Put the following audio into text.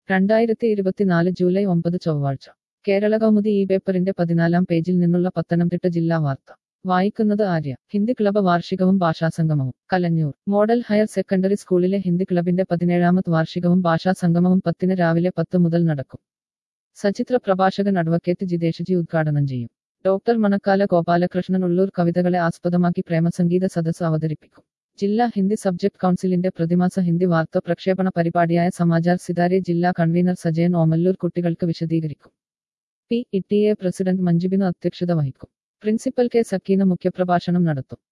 രണ്ടായിരത്തി ഇരുപത്തിനാല് ജൂലൈ ഒമ്പത് ചൊവ്വാഴ്ച കേരള കൗമുദി ഈ പേപ്പറിന്റെ പതിനാലാം പേജിൽ നിന്നുള്ള പത്തനംതിട്ട ജില്ലാ വാർത്ത വായിക്കുന്നത് ആര്യ ഹിന്ദി ക്ലബ് വാർഷികവും ഭാഷാസംഗമവും കലഞ്ഞൂർ മോഡൽ ഹയർ സെക്കൻഡറി സ്കൂളിലെ ഹിന്ദി ക്ലബിന്റെ പതിനേഴാമത് വാർഷികവും ഭാഷാസംഗമവും പത്തിന് രാവിലെ പത്ത് മുതൽ നടക്കും സചിത്ര പ്രഭാഷകൻ അഡ്വക്കേറ്റ് ജിതേഷ് ജി ഉദ്ഘാടനം ചെയ്യും ഡോക്ടർ മണക്കാല ഗോപാലകൃഷ്ണൻ ഉള്ളൂർ കവിതകളെ ആസ്പദമാക്കി പ്രേമസംഗീത സദസ്സ് അവതരിപ്പിക്കും ജില്ലാ ഹിന്ദി സബ്ജക്ട് കൗൺസിലിന്റെ പ്രതിമാസ ഹിന്ദി വാർത്ത പ്രക്ഷേപണ പരിപാടിയായ സമാചാർ സിതാരെ ജില്ലാ കൺവീനർ സജയൻ ഓമല്ലൂർ കുട്ടികൾക്ക് വിശദീകരിക്കും P E T A president Manju Binu അധ്യക്ഷത വഹിക്കും പ്രിൻസിപ്പൽ കെ സക്കീന മുഖ്യപ്രഭാഷണം നടത്തും